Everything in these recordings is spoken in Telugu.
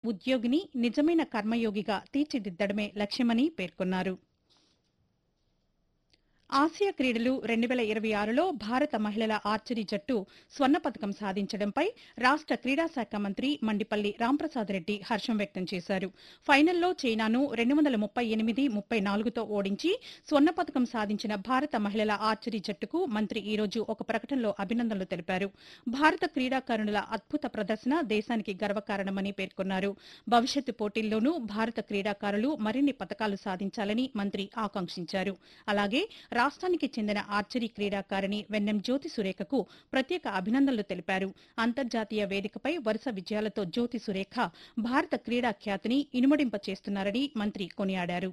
ఉద్యోగిని నిజమైన కర్మయోగిగా తీర్చిదిద్దడమే లక్ష్యమని పేర్కొన్నారు ఆసియా క్రీడలు రెండు వేల ఇరవై ఆరులో భారత మహిళల ఆర్చరీ జట్టు స్వర్ణ పథకం సాధించడంపై రాష్ట క్రీడా శాఖ మంత్రి మండిపల్లి రాంప్రసాద్ రెడ్డి హర్షం వ్యక్తం చేశారు ఫైనల్లో చైనాను రెండు వందల ముప్పై ఎనిమిది ముప్పై నాలుగుతో ఓడించి స్వర్ణ పథకం సాధించిన భారత మహిళల ఆర్చరీ జట్టుకు మంత్రి ఈ రోజు ఒక ప్రకటనలో అభినందనలు తెలిపారు భారత క్రీడాకారుణుల అద్భుత ప్రదర్శన దేశానికి గర్వకారణమని పేర్కొన్నారు భవిష్యత్తు పోటీల్లోనూ భారత క్రీడాకారులు మరిన్ని పథకాలు సాధించాలని మంత్రి ఆకాంక్షించారు అలాగే రాష్ట్రానికి చెందిన ఆర్చరీ క్రీడాకారిణి వెన్నెం జ్యోతి సురేఖకు ప్రత్యేక అభినందనలు తెలిపారు అంతర్జాతీయ వేదికపై వరుస విజయాలతో జ్యోతి సురేఖ భారత క్రీడా ఖ్యాతిని ఇనుమడింప చేస్తున్నారని మంత్రి కొనియాడారు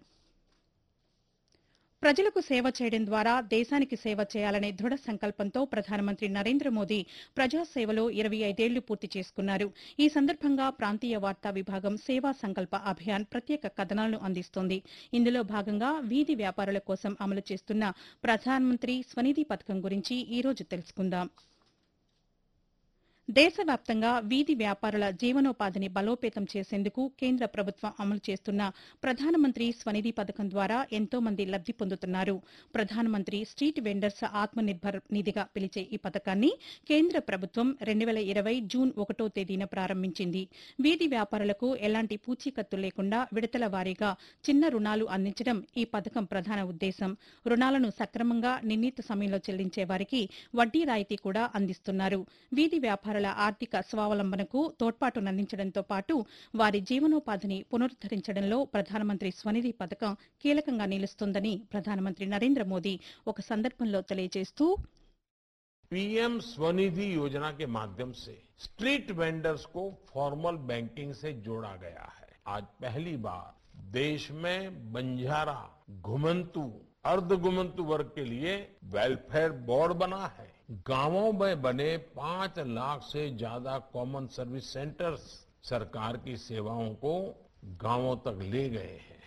ప్రజలకు సేవ చేయడం ద్వారా దేశానికి సేవ చేయాలనే దృఢ సంకల్పంతో ప్రధానమంత్రి నరేంద్ర మోదీ ప్రజాసేవలో ఇరవై ఐదేళ్లు పూర్తి చేసుకున్నారు ఈ సందర్భంగా ప్రాంతీయ వార్తా విభాగం సేవా సంకల్ప అభియాన్ ప్రత్యేక కథనాలను అందిస్తోంది ఇందులో భాగంగా వీధి వ్యాపారుల కోసం అమలు చేస్తున్న ప్రధానమంత్రి స్వనిధి పథకం గురించి ఈ రోజు తెలుసుకుందాం దేశవ్యాప్తంగా వీధి వ్యాపారుల జీవనోపాధిని బలోపేతం చేసేందుకు కేంద్ర ప్రభుత్వం అమలు చేస్తున్న ప్రధానమంత్రి స్వనిధి పథకం ద్వారా ఎంతో మంది లబ్ది పొందుతున్నారు ప్రధానమంత్రి స్ట్రీట్ వెండర్స్ ఆత్మనిర్భర్ నిధిగా పిలిచే ఈ పథకాన్ని కేంద్ర ప్రభుత్వం రెండు వేల ఇరవై జూన్ ఒకటో తేదీన ప్రారంభించింది వీధి వ్యాపారులకు ఎలాంటి పూచీకత్తు లేకుండా విడతల వారీగా చిన్న రుణాలు అందించడం ఈ పథకం ప్రధాన ఉద్దేశం రుణాలను సక్రమంగా నిర్ణీత సమయంలో చెల్లించే వారికి వడ్డీ రాయితీ కూడా అందిస్తున్నారు వీధి వ్యాపారుల ఆర్థిక స్వావలంబనకు తోడ్పాటునందించడంతో పాటు వారి జీవనోపాధిని పునరుద్దరించడంలో ప్రధానమంత్రి స్వనిధి పథకం కీలకంగా నిలుస్తోందని ప్రధానమంత్రి నరేంద్ర మోదీ ఒక సందర్భంలో తెలియజేస్తూ पीएम स्वनिधि योजना के माध्यम से स्ट्रीट वेंडर्स को फॉर्मल बैंकिंग से जोड़ा गया है आज पहली बार देश में बंजारा घुमंतु अर्ध घुमंतु वर्ग के लिए वेलफेयर बोर्ड बना है गांवों में बने पांच लाख से ज्यादा कॉमन सर्विस सेंटर्स सरकार की सेवाओं को गांवों तक ले गए हैं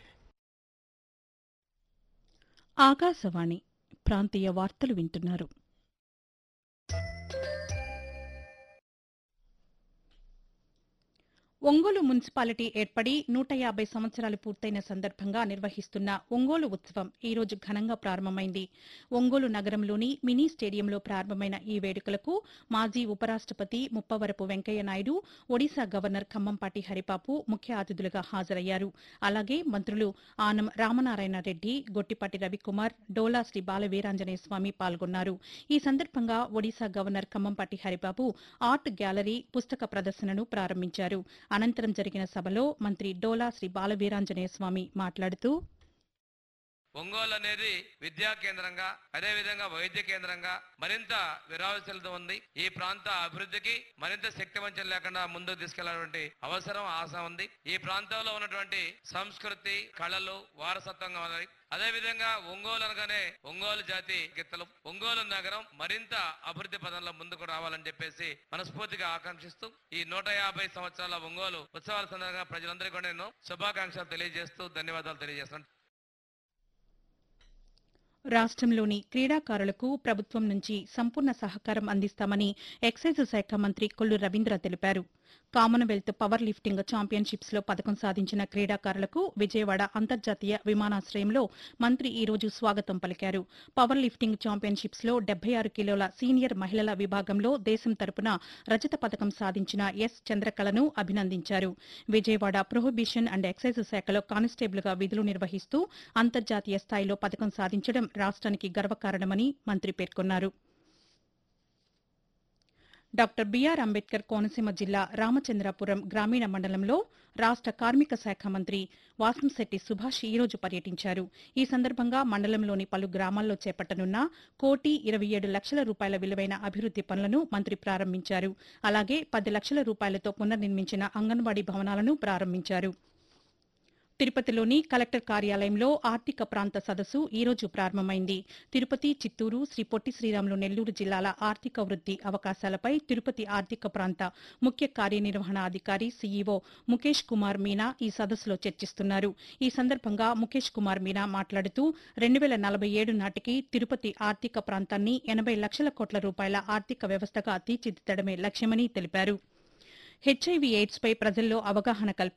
ఆకాశవాణి ప్రాంతీయ వార్తలు వింటున్నారు ఒంగోలు మున్సిపాలిటీ ఏర్పడి నూట యాభై సంవత్సరాలు పూర్తయిన సందర్భంగా నిర్వహిస్తున్న ఒంగోలు ఉత్సవం ఈ రోజు ఘనంగా ప్రారంభమైంది ఒంగోలు నగరంలోని మినీ స్టేడియంలో ప్రారంభమైన ఈ వేడుకలకు మాజీ ఉపరాష్టపతి ముప్పవరపు వెంకయ్య నాయుడు ఒడిశా గవర్నర్ ఖమ్మంపాటి హరిపాపు ముఖ్య అతిథులుగా హాజరయ్యారు అలాగే మంత్రులు ఆనం రామనారాయణ రెడ్డి గొట్టిపాటి రవికుమార్ డోలా శ్రీ బాలవీరాంజనేయ స్వామి పాల్గొన్నారు ఈ సందర్భంగా Odisha governor Khammampati Haribabu art gallery పుస్తక ప్రదర్శనను ప్రారంభించారు అనంతరం జరిగిన సభలో మంత్రి డోలా శ్రీ బాలవీరాంజనేయ స్వామి మాట్లాడుతూ ఒంగోలు అనేది విద్యా కేంద్రంగా అదే విధంగా వైద్య కేంద్రంగా మరింత విరావశలతో ఉంది ఈ ప్రాంత అభివృద్ధికి మరింత శక్తివంచన లేకుండా ముందుకు తీసుకెళ్లాలంటే అవసరం ఆశ ఉంది ఈ ప్రాంతంలో ఉన్నటువంటి సంస్కృతి కళలు వారసత్వంగా ఉన్నాయి అదే విధంగా ఒంగోలు అనగానే ఒంగోలు జాతి గిత్తలు ఒంగోలు నగరం మరింత అభివృద్ధి పదంలో ముందుకు రావాలని చెప్పేసి మనస్ఫూర్తిగా ఆకాంక్షిస్తూ ఈ నూట యాభై సంవత్సరాల ఒంగోలు ఉత్సవాల సందర్భంగా ప్రజలందరికీ కూడా నేను శుభాకాంక్షలు తెలియజేస్తూ ధన్యవాదాలు తెలియజేస్తున్నాను రాష్ట్రంలోని క్రీడాకారులకు ప్రభుత్వం నుంచి సంపూర్ణ సహకారం అందిస్తామని ఎక్సైజ్ శాఖ మంత్రి కొల్లు రవీంద్ర తెలిపారు కామన్వెల్త్ పవర్ లిఫ్టింగ్ ఛాంపియన్షిప్స్ లో పథకం సాధించిన క్రీడాకారులకు విజయవాడ అంతర్జాతీయ విమానాశ్రయంలో మంత్రి ఈ రోజు స్వాగతం పలికారు పవర్ లిఫ్టింగ్ ఛాంపియన్షిప్స్ లో డెబ్బై ఆరు కిలోల సీనియర్ మహిళల విభాగంలో దేశం తరపున రజత పథకం సాధించిన ఎస్ చంద్రకళను అభినందించారు విజయవాడ ప్రొహిబిషన్ అండ్ ఎక్సైజ్ శాఖలో కానిస్టేబుల్ గా విధులు నిర్వహిస్తూ అంతర్జాతీయ స్థాయిలో పథకం సాధించడం రాష్ట్రానికి గర్వకారణమని మంత్రి పేర్కొన్నారు డాక్టర్ బీఆర్ అంబేద్కర్ కోనసీమ జిల్లా రామచంద్రాపురం గ్రామీణ మండలంలో రాష్ట కార్మిక శాఖ మంత్రి వాసంశెట్టి సుభాష్ ఈ రోజు పర్యటించారు ఈ సందర్భంగా మండలంలోని పలు గ్రామాల్లో చేపట్టనున్న కోటి ఇరవై ఏడు లక్షల రూపాయల విలువైన అభివృద్ది పనులను మంత్రి ప్రారంభించారు అలాగే పది లక్షల రూపాయలతో పునర్నిర్మించిన అంగన్వాడీ భవనాలను ప్రారంభించారు తిరుపతిలోని కలెక్టర్ కార్యాలయంలో ఆర్థిక ప్రాంత సదస్సు ఈ రోజు ప్రారంభమైంది తిరుపతి చిత్తూరు శ్రీ పొట్టి శ్రీరాములు నెల్లూరు జిల్లాల ఆర్థిక వృద్ది అవకాశాలపై తిరుపతి ఆర్థిక ప్రాంత ముఖ్య కార్యనిర్వహణాధికారి సీఈఓ ముఖేష్ కుమార్ మీనా ఈ సదస్సులో చర్చిస్తున్నారు ఈ సందర్భంగా ముఖేష్ కుమార్ మీనా మాట్లాడుతూ రెండు వేల నలభై ఏడు నాటికి తిరుపతి ఆర్థిక ప్రాంతాన్ని ఎనభై లక్షల కోట్ల రూపాయల ఆర్థిక వ్యవస్థగా తీర్చిదిద్దడమే లక్ష్యమని తెలిపారు హెచ్ఐవి ఎయిడ్స్ పై ప్రజల్లో అవగాహన కల్పించి